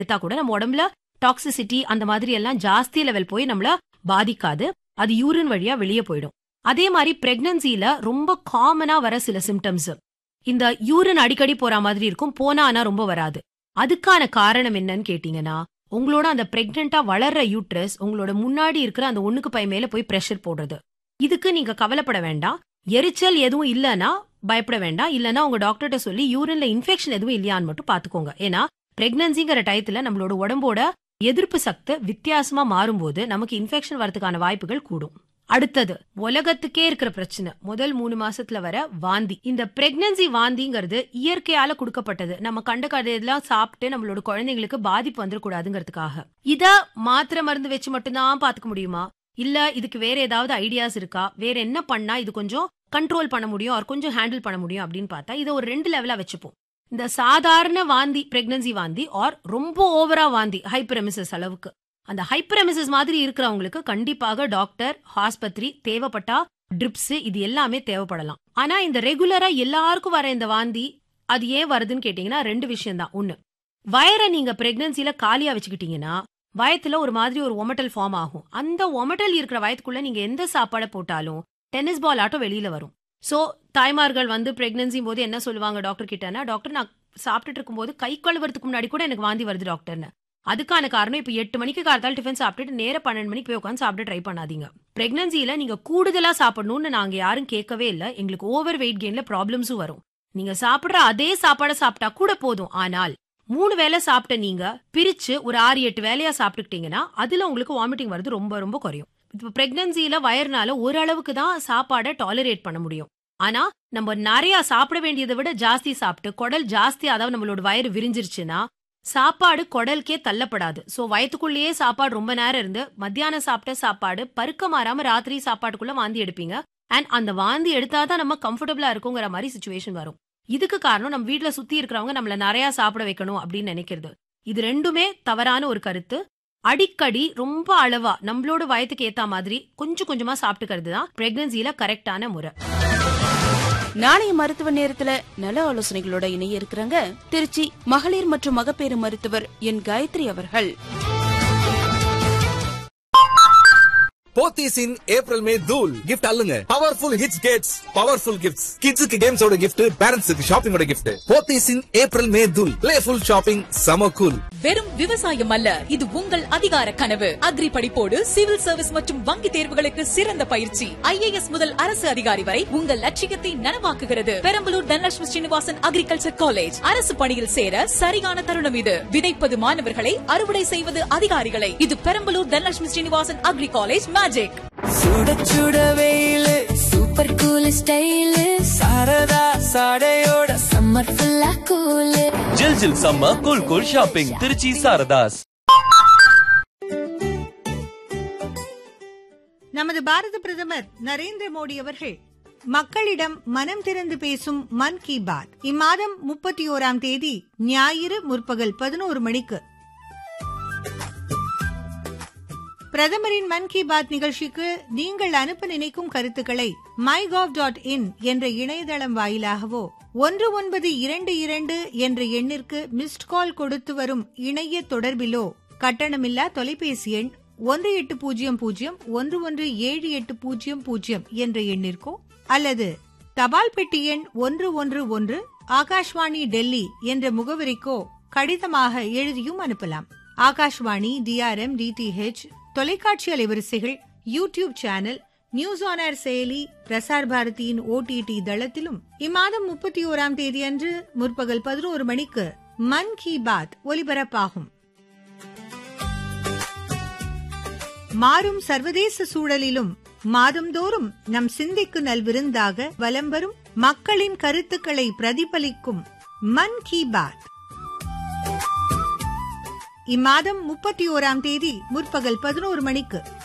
எடுத்தா கூட நம்ம உடம்புல டாக்ஸிசிட்டி அந்த மாதிரி எல்லாம் ஜாஸ்தி லெவல் போய் நம்மள பாதிக்காது அது யூரின் வழியா வெளியே போயிடும் அதே மாதிரி பிரெக்னன்சில ரொம்ப காமனா வர சில சிம்டம்ஸ் இந்த யூரின் அடிக்கடி போற மாதிரி இருக்கும் போனா ஆனா ரொம்ப வராது அதுக்கான காரணம் என்னன்னு கேட்டீங்கன்னா உங்களோட அந்த பிரெக்னெண்டா வளர்ற யூட்ரஸ் உங்களோட முன்னாடி இருக்கிற அந்த ஒண்ணுக்கு பை மேல போய் பிரஷர் போடுறது இதுக்கு நீங்க கவலைப்பட வேண்டாம் எரிச்சல் எதுவும் இல்லனா பயப்பட வேண்டாம் இல்லனா உங்க டாக்டர்கிட்ட சொல்லி யூரின்ல இன்ஃபெக்ஷன் எதுவும் இல்லையான்னு மட்டும் பாத்துக்கோங்க ஏன்னா பிரெக்னன்சிங்கிற டயத்துல நம்மளோட உடம்போட எதிர்ப்பு சக்தி வித்தியாசமா மாறும்போது நமக்கு இன்ஃபெக்ஷன் வரதுக்கான வாய்ப்புகள் கூடும் அடுத்தது உலகத்துக்கே இருக்கிற பிரச்சனை முதல் மூணு மாசத்துல வர வாந்தி இந்த பிரெக்னன்சி வாந்திங்கிறது இயற்கையால கொடுக்கப்பட்டது நம்ம கண்ட கதையெல்லாம் சாப்பிட்டு நம்மளோட குழந்தைங்களுக்கு பாதிப்பு வந்துடக்கூடாதுங்கிறதுக்காக இத மாத்திரை மருந்து வச்சு மட்டும்தான் பாத்துக்க முடியுமா இல்ல இதுக்கு வேற ஏதாவது ஐடியாஸ் இருக்கா வேற என்ன பண்ணா இது கொஞ்சம் கண்ட்ரோல் பண்ண முடியும் ஆர் கொஞ்சம் ஹேண்டில் பண்ண முடியும் அப்படின்னு பார்த்தா இதை ஒரு ரெண்டு லெவலா வச்சுப்போம் இந்த சாதாரண வாந்தி பிரெக்னன்சி வாந்தி ஆர் ரொம்ப ஓவரா வாந்தி ஹைப்பரமிசஸ் அளவுக்கு அந்த ஹைப்பரமிசஸ் மாதிரி இருக்கிறவங்களுக்கு கண்டிப்பாக டாக்டர் ஆஸ்பத்திரி தேவைப்பட்டா ட்ரிப்ஸ் இது எல்லாமே தேவைப்படலாம் ஆனா இந்த ரெகுலரா எல்லாருக்கும் வர இந்த வாந்தி அது ஏன் வருதுன்னு கேட்டீங்கன்னா ரெண்டு விஷயம் தான் ஒண்ணு வயரை நீங்க பிரெக்னன்சில காலியா வச்சுக்கிட்டீங்கன்னா வயத்துல ஒரு மாதிரி ஒரு ஒமட்டல் ஃபார்ம் ஆகும் அந்த ஒமட்டல் இருக்கிற வயத்துக்குள்ள நீங்க எந்த சாப்பாடை போட்டாலும் டென்னிஸ் பால் ஆட்டம் வெளியில வரும் சோ தாய்மார்கள் வந்து பிரெக்னன்சி போது என்ன சொல்லுவாங்க டாக்டர் கிட்டனா டாக்டர் நான் சாப்பிட்டுட்டு இருக்கும்போது கை கழுவுறதுக்கு முன்னாடி கூட எனக்கு வாந்தி வருது டாக்டர்னு அதுக்கான காரணம் இப்ப எட்டு மணிக்கு காலத்தால் டிஃபன் சாப்பிட்டுட்டு நேர பன்னெண்டு மணிக்கு போய் உட்காந்து சாப்பிட்டு ட்ரை பண்ணாதீங்க பிரெக்னன்சில நீங்க கூடுதலா சாப்பிடணும்னு நாங்க யாரும் கேட்கவே இல்ல எங்களுக்கு ஓவர் வெயிட் கெயின்ல ப்ராப்ளம்ஸும் வரும் நீங்க சாப்பிடுற அதே சாப்பாடை சாப்பிட்டா கூட போதும் ஆனால் மூணு வேளை சாப்பிட்ட நீங்க பிரிச்சு ஒரு ஆறு எட்டு வேலையா சாப்பிட்டுக்கிட்டீங்கன்னா அதுல உங்களுக்கு வாமிட்டிங் வருது ரொம்ப ரொம்ப குறையும் இப்ப பிரெக்னன்சில வயர்னால ஓரளவுக்கு தான் சாப்பாடை டாலரேட் பண்ண முடியும் ஆனா நம்ம நிறைய சாப்பிட வேண்டியதை விட ஜாஸ்தி சாப்பிட்டு குடல் ஜாஸ்தி அதாவது நம்மளோட வயிறு விரிஞ்சிருச்சுன்னா சாப்பாடு குடலுக்கே தள்ளப்படாது சோ வயத்துக்குள்ளேயே சாப்பாடு ரொம்ப நேரம் இருந்து மத்தியானம் சாப்பிட்ட சாப்பாடு பருக்க மாறாம ராத்திரி சாப்பாட்டுக்குள்ள வாந்தி எடுப்பீங்க அண்ட் அந்த வாந்தி எடுத்தாதான் நம்ம கம்ஃபர்டபுளா இருக்குங்கிற மாதிரி சுச்சுவேஷன் வரும் இதுக்கு காரணம் நம்ம வீட்ல சுத்தி இருக்கிறவங்க நம்மள நிறைய சாப்பிட வைக்கணும் அப்படின்னு நினைக்கிறது இது ரெண்டுமே தவறான ஒரு கருத்து அடிக்கடி ரொம்ப அளவா நம்மளோட வயத்துக்கு ஏத்த மாதிரி கொஞ்சம் கொஞ்சமா சாப்பிட்டுக்கிறது தான் பிரெக்னன்சில கரெக்டான முறை நாளைய மருத்துவ நேரத்துல நல ஆலோசனைகளோட இணைய இருக்கிறாங்க திருச்சி மகளிர் மற்றும் மகப்பேறு மருத்துவர் என் காயத்ரி அவர்கள் போத்தீஸ் இன் ஏப்ரல் மே தூல் கிஃப்ட் அல்லுங்க பவர்ஃபுல் ஹிட்ஸ் கேட்ஸ் பவர்ஃபுல் கிஃப்ட்ஸ் கிட்ஸுக்கு கேம்ஸோட கிஃப்ட் பேரண்ட்ஸுக்கு ஷாப்பிங்கோட gift Pothys in April May தூல் பிளேஃபுல் ஷாப்பிங் சம கூல் வெறும் விவசாயம் அல்ல இது உங்கள் அதிகார கனவு அக்ரி படிப்போடு சிவில் சர்வீஸ் மற்றும் வங்கி தேர்வுகளுக்கு சிறந்த பயிற்சி ஐஏஎஸ் முதல் அரசு அதிகாரி வரை உங்கள் லட்சியத்தை நனவாக்குகிறது பெரம்பலூர் தனலட்சுமி ஸ்ரீனிவாசன் அக்ரிகல்ச்சர் காலேஜ் அரசு பணியில் சேர சரியான தருணம் இது விதைப்பது மாணவர்களை அறுவடை செய்வது அதிகாரிகளை இது Perambalur Dhanalakshmi Srinivasan agri college magic சுட சுட வெயிலு சூப்பர் கூல் ஸ்டைலு சாரதா சாடையோட சம்மர் ஃபுல்லா கூலு ஜில் ஜில் சம்ம cool cool shopping Trichy Saradhas நமது பாரத பிரதமர் நரேந்திர மோடி அவர்கள் மக்களிடம் மனம் திறந்து பேசும் மன் கி பாத் இம்மாதம் முப்பத்தி ஓராம் தேதி ஞாயிறு முற்பகல் பதினோரு மணிக்கு பிரதமரின் மன் கி பாத் நிகழ்ச்சிக்கு நீங்கள் அனுப்ப நினைக்கும் கருத்துக்களை மை டாட் இன் என்ற இணையதளம் வாயிலாகவோ ஒன்று ஒன்பது இரண்டு இரண்டு என்ற எண்ணிற்கு மிஸ்ட் கால் கொடுத்து வரும் இணைய தொடர்பிலோ கட்டணமில்லா தொலைபேசி எண் ஒன்று எட்டு பூஜ்ஜியம் பூஜ்ஜியம் ஒன்று ஒன்று ஏழு எட்டு பூஜ்ஜியம் பூஜ்ஜியம் என்ற எண்ணிற்கோ அல்லது தபால் பெட்டி எண் ஒன்று ஒன்று ஒன்று ஆகாஷ்வாணி டெல்லி என்ற முகவரிக்கோ கடிதமாக எழுதியும் அனுப்பலாம் ஆகாஷ்வாணி டிஆர்எம் டிடிஹெச் தொலைக்காட்சி அலைவரிசைகள் YouTube channel news on air செயலி பிரசார் பாரதியின் ஓடிடி தளத்திலும் இம்மாதம் முப்பத்தி ஓராம் தேதி அன்று முற்பகல் பதினோரு மணிக்கு மன் கி பாத் ஒலிபரப்பாகும் மாறும் சர்வதேச சூழலிலும் மாதந்தோறும் நம் சிந்தைக்கு நல்விருந்தாக வலம் வரும் மக்களின் கருத்துக்களை பிரதிபலிக்கும் மன் கி பாத் இம்மாதம் முப்பத்தி ஓராம் தேதி முற்பகல் பதினோரு மணிக்கு